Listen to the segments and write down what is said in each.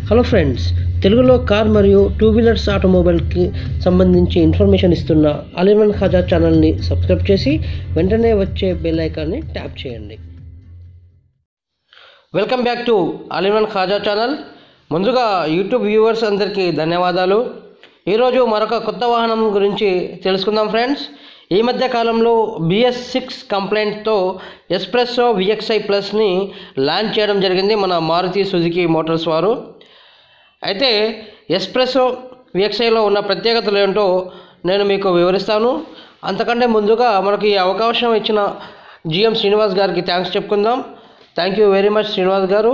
hello friends తెలుగులో car మరియు two wheelers ఆటోమొబైల్కి సంబంధించి ఇన్ఫర్మేషన్ ఇస్తున్న అలీవన్ ఖజా ఛానల్ని సబ్స్క్రైబ్ చేసి వెంటనే వచ్చే బెల్ ఐకాన్ని ట్యాప్ చేయండి welcome back to Alivan Khaja channel ముందుగా యూట్యూబ్ వ్యూవర్స్ అందరికీ ధన్యవాదాలు ఈరోజు మరొక కొత్త వాహనం గురించి తెలుసుకుందాం ఫ్రెండ్స్ ఈ మధ్య కాలంలో బిఎస్ సిక్స్ కంప్లైంట్తో ఎస్ప్రెస్సో విఎక్స్ఐ ప్లస్ని లాంచ్ చేయడం జరిగింది మన మారుతి సుజుకి మోటార్స్ వారు అయితే ఎస్ప్రెస్సో విఎక్స్ఐలో ఉన్న ప్రత్యేకతలు ఏంటో నేను మీకు వివరిస్తాను అంతకంటే ముందుగా మనకి ఈ అవకాశం ఇచ్చిన జిఎం శ్రీనివాస్ గారికి థ్యాంక్స్ చెప్పుకుందాం thank you very much Srinivas garu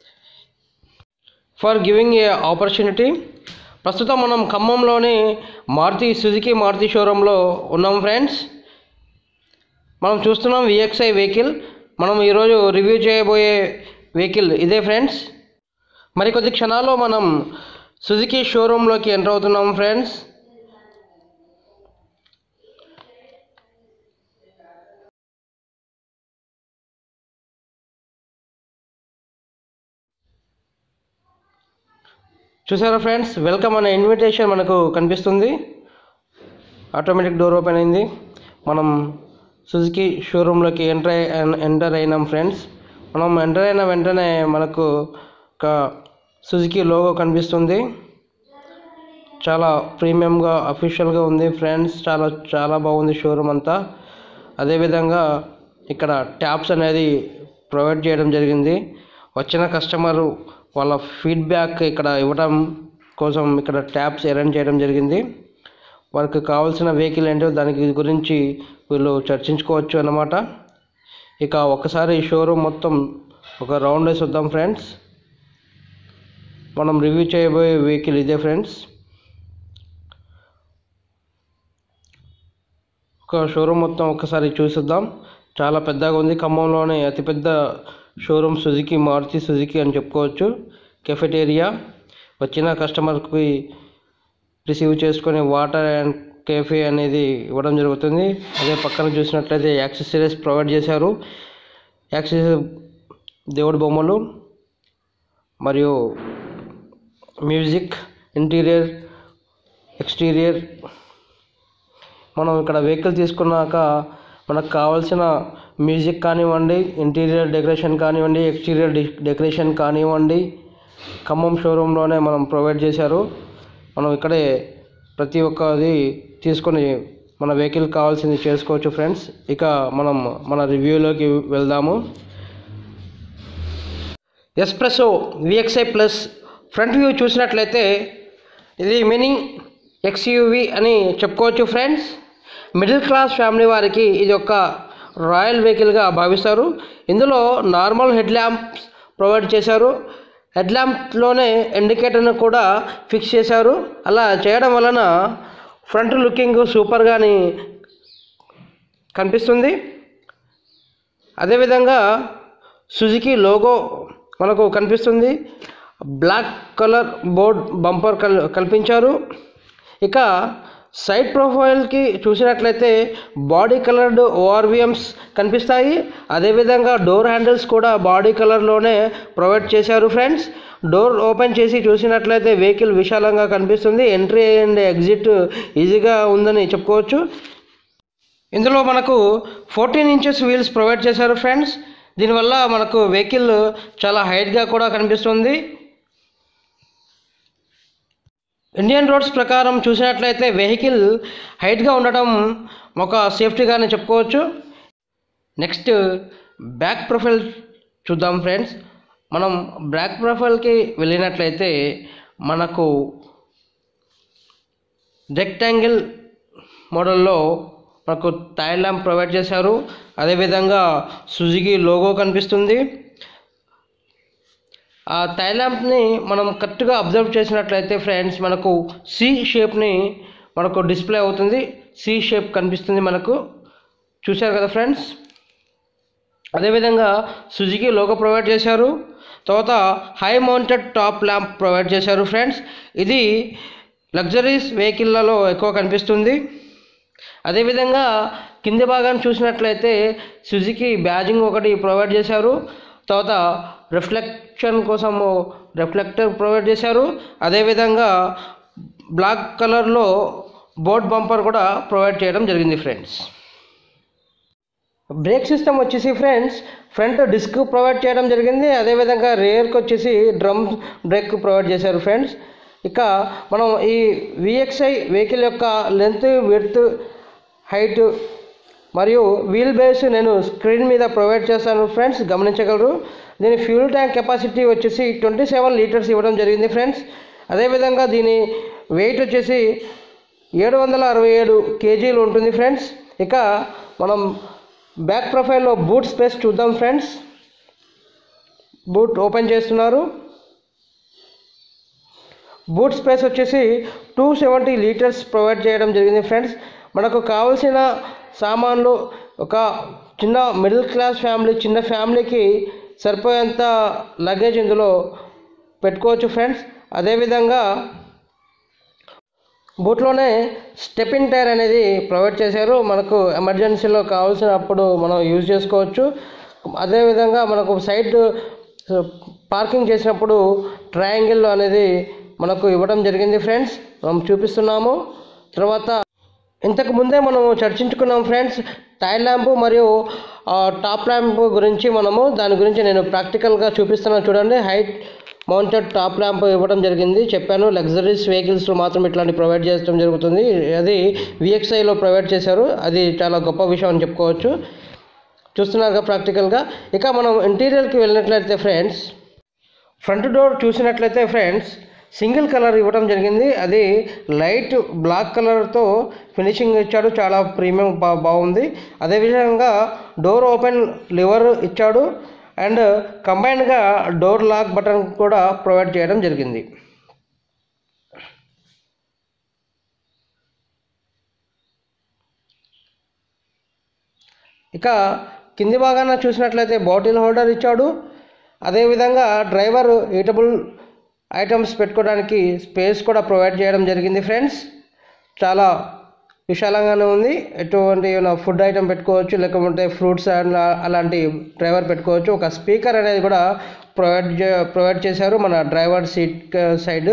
for giving a opportunity ప్రస్తుతం మనం ఖమ్మంలోని మారుతి సుజుకి మారుతి షోరూంలో ఉన్నాం ఫ్రెండ్స్ మనం చూస్తున్నాం విఎక్స్ఐ వెహికల్ మనం ఈరోజు రివ్యూ చేయబోయే వెహికల్ ఇదే ఫ్రెండ్స్ మరికొద్ది క్షణాల్లో మనం సుజుకి షోరూంలోకి ఎంటర్ అవుతున్నాం ఫ్రెండ్స్ చూసారా ఫ్రెండ్స్ వెల్కమ్ అనే ఇన్విటేషన్ మనకు కనిపిస్తుంది ఆటోమేటిక్ డోర్ ఓపెన్ అయింది మనం సుజుకి షోరూంలోకి ఎంటర్ ఎంటర్ అయినాం ఫ్రెండ్స్ మనం ఎంటర్ అయిన వెంటనే మనకు ఒక సుజుకి లోగో కనిపిస్తుంది చాలా ప్రీమియంగా అఫీషియల్గా ఉంది ఫ్రెండ్స్ చాలా చాలా బాగుంది షోరూమ్ అంతా అదేవిధంగా ఇక్కడ ట్యాప్స్ అనేది ప్రొవైడ్ చేయడం జరిగింది వచ్చిన కస్టమరు వాళ్ళ ఫీడ్బ్యాక్ ఇక్కడ ఇవ్వడం కోసం ఇక్కడ ట్యాప్స్ అరేంజ్ చేయడం జరిగింది వారికి కావాల్సిన వెహికల్ ఏంటో దానికి గురించి వీళ్ళు చర్చించుకోవచ్చు అన్నమాట ఇక ఒకసారి ఈ షోరూమ్ మొత్తం ఒక రౌండ్ వేసి వద్దాం ఫ్రెండ్స్ మనం రివ్యూ చేయబోయే వెహికల్ ఇదే ఫ్రెండ్స్ ఒక షోరూమ్ మొత్తం ఒకసారి చూసిద్దాం చాలా పెద్దగా ఉంది ఖమ్మంలోనే అతిపెద్ద షోరూమ్ సుజుకి మారుతి సుజుకి అని చెప్పుకోవచ్చు కెఫెటేరియా వచ్చిన కస్టమర్కి రిసీవ్ చేసుకునే వాటర్ అండ్ కేఫే అనేది ఇవ్వడం జరుగుతుంది అదే పక్కన చూసినట్లయితే యాక్సెసరీస్ ప్రొవైడ్ చేశారు యాక్సెసరీ దేవుడి బొమ్మలు మరియు మ్యూజిక్ ఇంటీరియర్ ఎక్స్టీరియర్ మనం ఇక్కడ వెహికల్ తీసుకున్నాక మనకు కావాల్సిన మ్యూజిక్ కానివ్వండి ఇంటీరియర్ డెకరేషన్ కానివ్వండి ఎక్స్టీరియర్ డెకరేషన్ కానివ్వండి ఖమ్మం షోరూంలోనే మనం ప్రొవైడ్ చేశారు మనం ఇక్కడే ప్రతి ఒక్కది తీసుకొని మన వెహికల్ కావాల్సింది చేసుకోవచ్చు ఫ్రెండ్స్ ఇక మనం మన రివ్యూలోకి వెళ్దాము S Presso VXI plus front view చూసినట్లయితే ఇది మినీ ఎక్స్యూవి అని చెప్పుకోవచ్చు ఫ్రెండ్స్ మిడిల్ క్లాస్ ఫ్యామిలీ వారికి ఇది ఒక రాయల్ వెహికల్గా భావిస్తారు ఇందులో నార్మల్ హెడ్ ల్యాంప్స్ ప్రొవైడ్ చేశారు హెడ్ ల్యాంప్లోనే ఇండికేటర్ను కూడా ఫిక్స్ చేశారు అలా చేయడం వలన ఫ్రంట్ లుకింగ్ సూపర్గాని కనిపిస్తుంది అదేవిధంగా సుజుకి లోగో మనకు కనిపిస్తుంది బ్లాక్ కలర్ బోర్డ్ బంపర్ కల్ కల్పించారు ఇక సైడ్ ప్రొఫైల్కి చూసినట్లయితే బాడీ కలర్డ్ ఓఆర్విఎమ్స్ కనిపిస్తాయి అదేవిధంగా డోర్ హ్యాండిల్స్ కూడా బాడీ కలర్లోనే ప్రొవైడ్ చేశారు ఫ్రెండ్స్ డోర్ ఓపెన్ చేసి చూసినట్లయితే వెహికల్ విశాలంగా కనిపిస్తుంది ఎంట్రీ అండ్ ఎగ్జిట్ ఈజీగా ఉందని చెప్పుకోవచ్చు ఇందులో మనకు ఫోర్టీన్ ఇంచెస్ వీల్స్ ప్రొవైడ్ చేశారు ఫ్రెండ్స్ దీనివల్ల మనకు వెహికల్ చాలా హైట్గా కూడా కనిపిస్తుంది ఇండియన్ రోడ్స్ ప్రకారం చూసినట్లయితే వెహికల్ హైట్గా ఉండటం ఒక సేఫ్టీగానే చెప్పుకోవచ్చు నెక్స్ట్ బ్యాక్ ప్రొఫైల్ చూద్దాం ఫ్రెండ్స్ మనం బ్యాక్ ప్రొఫైల్కి వెళ్ళినట్లయితే మనకు రెక్టాంగిల్ మోడల్లో మనకు టైర్ ల్యాంప్ ప్రొవైడ్ చేశారు అదేవిధంగా సుజుకి లోగో కనిపిస్తుంది ఆ టైర్ ల్యాంప్ని మనం కరెక్ట్గా అబ్జర్వ్ చేసినట్లయితే ఫ్రెండ్స్ మనకు సి షేప్ని మనకు డిస్ప్లే అవుతుంది సి షేప్ కనిపిస్తుంది మనకు చూశారు కదా ఫ్రెండ్స్ అదేవిధంగా సుజుకి లోగో ప్రొవైడ్ చేశారు తర్వాత high mounted top lamp provide చేశారు ఫ్రెండ్స్ ఇది లగ్జరీస్ వెహికల్లలో ఎక్కువ కనిపిస్తుంది అదేవిధంగా కింది భాగాన్ని చూసినట్లయితే సుజుకి బ్యాజింగ్ ఒకటి ప్రొవైడ్ చేశారు తర్వాత రిఫ్లెక్షన్ కోసము రిఫ్లెక్టర్ ప్రొవైడ్ చేశారు అదేవిధంగా బ్లాక్ కలర్లో బోర్డ్ బంపర్ కూడా ప్రొవైడ్ చేయడం జరిగింది ఫ్రెండ్స్ బ్రేక్ సిస్టమ్ వచ్చేసి ఫ్రెండ్స్ ఫ్రంట్ డిస్క్ ప్రొవైడ్ చేయడం జరిగింది అదేవిధంగా రేర్కి వచ్చేసి డ్రమ్ బ్రేక్ ప్రొవైడ్ చేశారు ఫ్రెండ్స్ ఇక మనం ఈ విఎక్స్ఐ వెహికల్ యొక్క లెంత్ విడ్త్ హైట్ మరియు వీల్ బేస్ నేను స్క్రీన్ మీద ప్రొవైడ్ చేస్తాను ఫ్రెండ్స్ గమనించగలరు దీని ఫ్యూల్ ట్యాంక్ కెపాసిటీ వచ్చేసి ట్వంటీ సెవెన్ లీటర్స్ ఇవ్వడం జరిగింది ఫ్రెండ్స్ అదేవిధంగా దీని వెయిట్ వచ్చేసి ఏడు వందల అరవై ఏడు కేజీలు ఉంటుంది ఫ్రెండ్స్ ఇక మనం బ్యాక్ ప్రొఫైల్లో బూట్ స్పేస్ చూద్దాం ఫ్రెండ్స్ బూట్ ఓపెన్ చేస్తున్నారు బూట్ స్పేస్ వచ్చేసి టూ సెవెంటీ లీటర్స్ ప్రొవైడ్ చేయడం జరిగింది ఫ్రెండ్స్ మనకు కావాల్సిన సామాన్లు ఒక చిన్న మిడిల్ క్లాస్ ఫ్యామిలీ చిన్న ఫ్యామిలీకి సరిపోయేంత లగేజ్ ఇందులో పెట్టుకోవచ్చు ఫ్రెండ్స్ అదేవిధంగా బూట్లోనే స్టెపిన్ టైర్ అనేది ప్రొవైడ్ చేశారు మనకు ఎమర్జెన్సీలో కావాల్సినప్పుడు మనం యూజ్ చేసుకోవచ్చు అదేవిధంగా మనకు సైడ్ పార్కింగ్ చేసినప్పుడు ట్రయాంగిల్ అనేది మనకు ఇవ్వడం జరిగింది ఫ్రెండ్స్ మనం చూపిస్తున్నాము తర్వాత ఇంతకు ముందే మనము చర్చించుకున్నాం ఫ్రెండ్స్ టైల్ ల్యాంపు మరియు ఆ, టాప్ ల్యాంప్ గురించి మనము దాని గురించి నేను ప్రాక్టికల్గా చూపిస్తున్నాను చూడండి హైట్ మౌంటెడ్ టాప్ ల్యాంప్ ఇవ్వడం జరిగింది చెప్పాను లగ్జరీస్ వెహికల్స్లో మాత్రం ఇట్లాంటి ప్రొవైడ్ చేయడం జరుగుతుంది అది విఎక్స్ఐలో ప్రొవైడ్ చేశారు అది చాలా గొప్ప విషయం అని చెప్పుకోవచ్చు చూస్తున్నారుగా ప్రాక్టికల్గా ఇక మనం ఇంటీరియర్కి వెళ్ళినట్లయితే ఫ్రెండ్స్ ఫ్రంట్ డోర్ చూసినట్లయితే ఫ్రెండ్స్ సింగిల్ కలర్ ఇవ్వడం జరిగింది అది లైట్ బ్లాక్ కలర్తో ఫినిషింగ్ ఇచ్చాడు చాలా ప్రీమియం బా బాగుంది అదేవిధంగా డోర్ ఓపెన్ లివర్ ఇచ్చాడు అండ్ కంబైన్డ్గా డోర్ లాక్ బటన్ కూడా ప్రొవైడ్ చేయడం జరిగింది ఇక కింది భాగాన చూసినట్లయితే బాటిల్ హోల్డర్ ఇచ్చాడు అదేవిధంగా డ్రైవర్ ఈటబుల్ ఐటమ్స్ పెట్టుకోవడానికి స్పేస్ కూడా ప్రొవైడ్ చేయడం జరిగింది ఫ్రెండ్స్ చాలా విశాలంగానే ఉంది ఎటువంటి ఏమైనా ఫుడ్ ఐటమ్ పెట్టుకోవచ్చు లేకపోతే ఫ్రూట్స్ అండ్ అలాంటి డ్రైవర్ పెట్టుకోవచ్చు ఒక స్పీకర్ అనేది కూడా ప్రొవైడ్ చే- ప్రొవైడ్ చేశారు మన డ్రైవర్ సీట్ సైడ్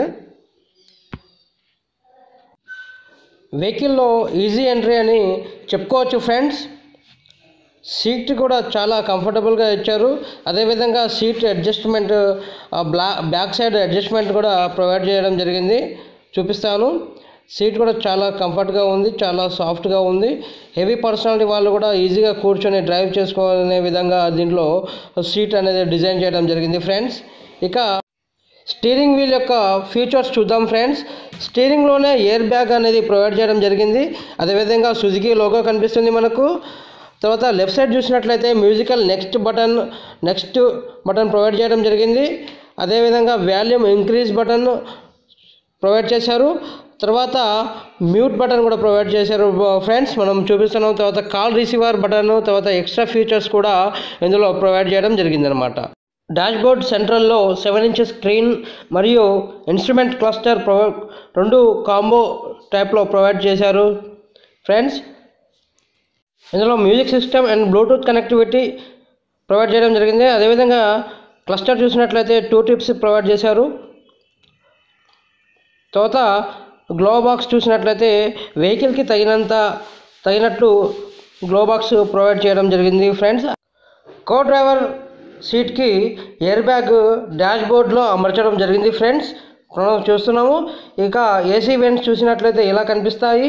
వెహికల్లో ఈజీ ఎంట్రీ అని చెప్పుకోవచ్చు ఫ్రెండ్స్ సీట్ కూడా చాలా కంఫర్టబుల్గా ఇచ్చారు అదేవిధంగా సీట్ అడ్జస్ట్మెంట్ ఆ బ్లా బ్యాక్ సైడ్ అడ్జస్ట్మెంట్ కూడా ప్రొవైడ్ చేయడం జరిగింది చూపిస్తాను సీట్ కూడా చాలా కంఫర్ట్గా ఉంది చాలా సాఫ్ట్గా ఉంది హెవీ పర్సనాలిటీ వాళ్ళు కూడా ఈజీగా కూర్చొని డ్రైవ్ చేసుకునే విధంగా దీంట్లో సీట్ అనేది డిజైన్ చేయడం జరిగింది ఫ్రెండ్స్ ఇక స్టీరింగ్ వీల్ యొక్క ఫీచర్స్ చూద్దాం ఫ్రెండ్స్ స్టీరింగ్లోనే ఎయిర్ బ్యాగ్ అనేది ప్రొవైడ్ చేయడం జరిగింది అదేవిధంగా సుజుకి లోగో కనిపిస్తుంది మనకు తర్వాత లెఫ్ట్ సైడ్ చూసినట్లయితే musical next button next button provide చేయడం జరిగింది అదేవిధంగా వాల్యూమ్ ఇంక్రీజ్ బటన్ ప్రొవైడ్ చేశారు తర్వాత మ్యూట్ బటన్ కూడా ప్రొవైడ్ చేశారు ఫ్రెండ్స్ మనం చూపిస్తున్నాం తర్వాత కాల్ రిసీవర్ బటన్ తర్వాత ఎక్స్ట్రా ఫీచర్స్ కూడా ఇందులో ప్రొవైడ్ చేయడం జరిగిందనమాట డాష్ బోర్డ్ సెంట్రల్లో సెవెన్ ఇంచెస్ స్క్రీన్ మరియు ఇన్స్ట్రుమెంట్ క్లస్టర్ ప్రొ రెండు కాంబో టైప్లో ప్రొవైడ్ చేశారు ఫ్రెండ్స్ ఇందులో music system and Bluetooth connectivity provide చేయడం జరిగింది అదేవిధంగా క్లస్టర్ చూసినట్లయితే టూ టిప్స్ ప్రొవైడ్ చేశారు తర్వాత గ్లో బాక్స్ చూసినట్లయితే వెహికల్కి తగినంత తగినట్లు గ్లో బాక్స్ ప్రొవైడ్ చేయడం జరిగింది ఫ్రెండ్స్ కో డ్రైవర్ సీట్కి ఎయిర్ బ్యాగ్ డాష్ బోర్డ్లో అమర్చడం జరిగింది ఫ్రెండ్స్ మనం చూస్తున్నాము ఇక ఏసీ వెంట్స్ చూసినట్లయితే ఇలా కనిపిస్తాయి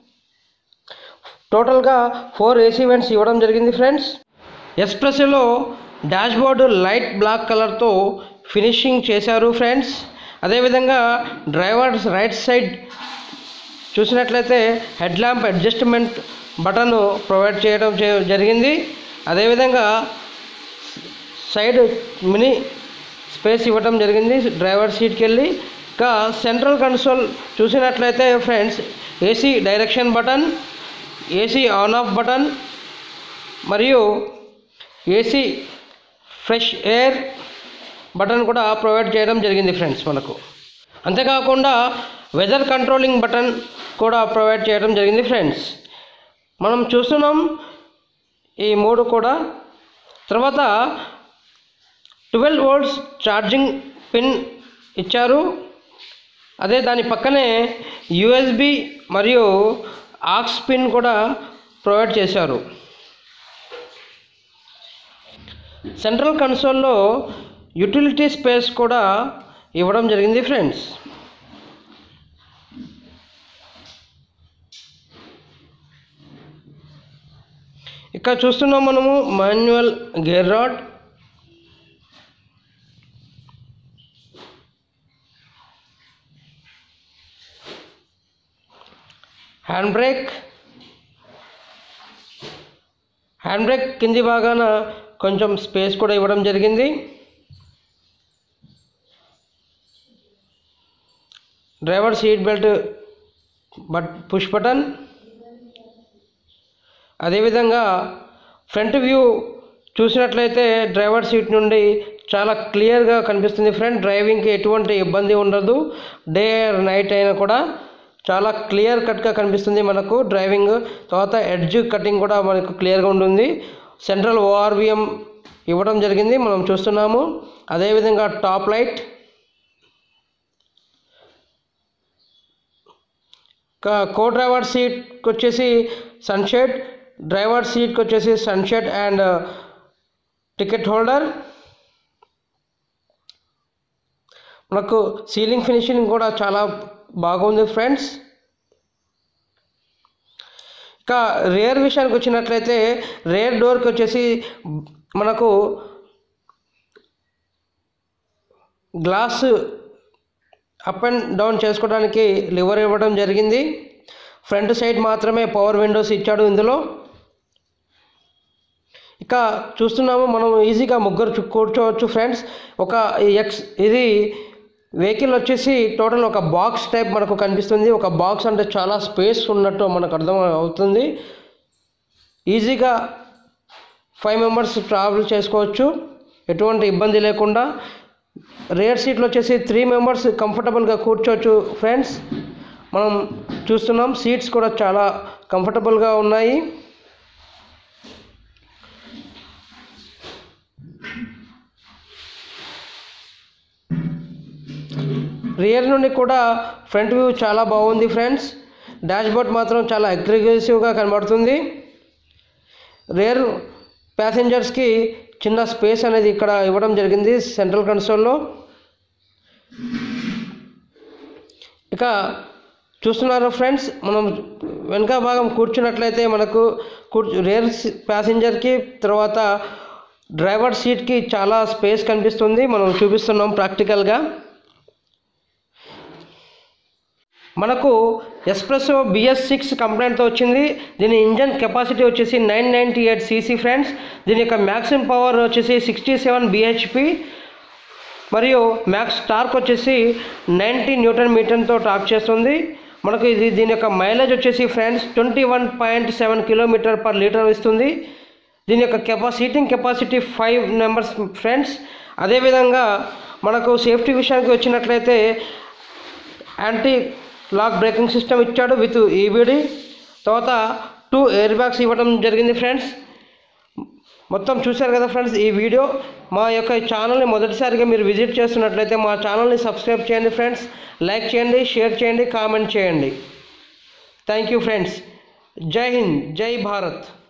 టోటల్గా ఫోర్ ఏసీ వెంట్స్ ఇవ్వడం జరిగింది ఫ్రెండ్స్ ఎక్స్ప్రెస్లో డాష్ బోర్డు లైట్ బ్లాక్ కలర్తో ఫినిషింగ్ చేశారు ఫ్రెండ్స్ అదేవిధంగా డ్రైవర్ రైట్ సైడ్ చూసినట్లయితే head lamp adjustment button provide చేయడం చే- జరిగింది అదేవిధంగా సైడ్ మినీ స్పేస్ ఇవ్వడం జరిగింది డ్రైవర్ సీట్కి వెళ్ళి ఇంకా సెంట్రల్ కన్సోల్ చూసినట్లయితే friends AC direction button AC on off button మరియు ఏసీ ఫ్రెష్ ఎయిర్ బటన్ కూడా ప్రొవైడ్ చేయడం జరిగింది ఫ్రెండ్స్ మనకు అంతేకాకుండా వెదర్ కంట్రోలింగ్ బటన్ కూడా ప్రొవైడ్ చేయడం జరిగింది ఫ్రెండ్స్ మనం చూస్తున్నాం ఈ మూడు కూడా తర్వాత ట్వెల్వ్ వోల్ట్స్ ఛార్జింగ్ పిన్ ఇచ్చారు అదే దాని పక్కనే యూఎస్బి మరియు ఆక్స్ పిన్ కూడా ప్రొవైడ్ చేశారు సెంట్రల్ కన్సోల్లో యూటిలిటీ స్పేస్ కూడా ఇవ్వడం జరిగింది ఫ్రెండ్స్ ఇక్కడ చూస్తున్నాం మనము manual gear rod hand brake hand brake కింది భాగాన కొంచెం స్పేస్ కూడా ఇవ్వడం జరిగింది driver seat belt but push button అదేవిధంగా ఫ్రంట్ వ్యూ చూసినట్లయితే డ్రైవర్ సీట్ నుండి చాలా క్లియర్గా కనిపిస్తుంది ఫ్రంట్ డ్రైవింగ్కి ఎటువంటి ఇబ్బంది ఉండదు డే నైట్ అయినా కూడా చాలా క్లియర్ కట్గా కనిపిస్తుంది మనకు డ్రైవింగ్ తర్వాత ఎడ్జ్ కటింగ్ కూడా మనకు క్లియర్గా ఉంటుంది సెంట్రల్ ఓఆర్విఎం ఇవ్వడం జరిగింది మనం చూస్తున్నాము అదేవిధంగా టాప్ లైట్ కో డ్రైవర్ సీట్కి వచ్చేసి సన్షెడ్ డ్రైవర్ సీట్కి వచ్చేసి సన్షెడ్ అండ్ టికెట్ హోల్డర్ మనకు సీలింగ్ ఫినిషింగ్ కూడా చాలా బాగుంది ఫ్రెండ్స్ ఇక రేర్ విషయానికి వచ్చినట్లయితే రేర్ డోర్కి వచ్చేసి మనకు గ్లాస్ అప్ అండ్ డౌన్ చేసుకోవడానికి లివర్ ఇవ్వడం జరిగింది ఫ్రంట్ సైడ్ మాత్రమే పవర్ విండోస్ ఇచ్చాడు ఇందులో ఇక చూస్తున్నాము మనం ఈజీగా ముగ్గురు చు- కూర్చోవచ్చు ఫ్రెండ్స్ ఒక ఎక్స్ ఇది వెహికల్ వచ్చేసి టోటల్ ఒక బాక్స్ టైప్ మనకు కనిపిస్తుంది ఒక బాక్స్ అంటే చాలా స్పేస్ ఉన్నట్టు మనకు అర్థం అవుతుంది ఈజీగా ఫైవ్ మెంబర్స్ ట్రావెల్ చేసుకోవచ్చు ఎటువంటి ఇబ్బంది లేకుండా రేర్ సీట్లు వచ్చేసి త్రీ మెంబర్స్ కంఫర్టబుల్గా కూర్చోవచ్చు ఫ్రెండ్స్ మనం చూస్తున్నాం సీట్స్ కూడా చాలా కంఫర్టబుల్గా ఉన్నాయి రియర్ నుండి కూడా ఫ్రంట్ వ్యూ చాలా బాగుంది ఫ్రెండ్స్ డాష్ బోర్డ్ మాత్రం చాలా అగ్రెసివ్గా కనబడుతుంది రేర్ ప్యాసింజర్స్కి చిన్న స్పేస్ అనేది ఇక్కడ ఇవ్వడం జరిగింది సెంట్రల్ కన్సోల్లో ఇక చూస్తున్నారు ఫ్రెండ్స్ మనం వెనక భాగం కూర్చున్నట్లయితే మనకు కూర్చు రేర్ ప్యాసింజర్కి తర్వాత డ్రైవర్ సీట్కి చాలా స్పేస్ కనిపిస్తుంది మనం చూపిస్తున్నాం ప్రాక్టికల్గా మనకు ఎస్ప్రెసో బిఎస్ సిక్స్ కంప్లైంట్తో వచ్చింది దీని ఇంజన్ కెపాసిటీ వచ్చేసి nine ninety eight CC friends దీని యొక్క మ్యాక్సిమం పవర్ వచ్చేసి సిక్స్టీ సెవెన్ బిహెచ్పి మరియు మ్యాక్స్ టార్క్ వచ్చేసి నైంటీ న్యూటన్ మీటర్తో టార్క్ చేస్తుంది మనకు ఇది దీని యొక్క మైలేజ్ వచ్చేసి friends twenty one point seven kilometre per litre ఇస్తుంది దీని యొక్క కెపా seating capacity five numbers friends అదేవిధంగా మనకు సేఫ్టీ విషయానికి వచ్చినట్లయితే యాంటీ లాక్ బ్రేకింగ్ సిస్టమ్ ఇచ్చాడు విత్ ఈబిడి తర్వాత టూ ఎయిర్ బ్యాగ్స్ ఇవ్వడం జరిగింది ఫ్రెండ్స్ మొత్తం చూశారు కదా ఫ్రెండ్స్ ఈ వీడియో మా యొక్క ఈ ఛానల్ని మొదటిసారిగా మీరు విజిట్ చేస్తున్నట్లయితే మా ఛానల్ని సబ్స్క్రైబ్ చేయండి ఫ్రెండ్స్ లైక్ చేయండి షేర్ చేయండి కామెంట్ చేయండి thank you friends Jai Hind జై భారత్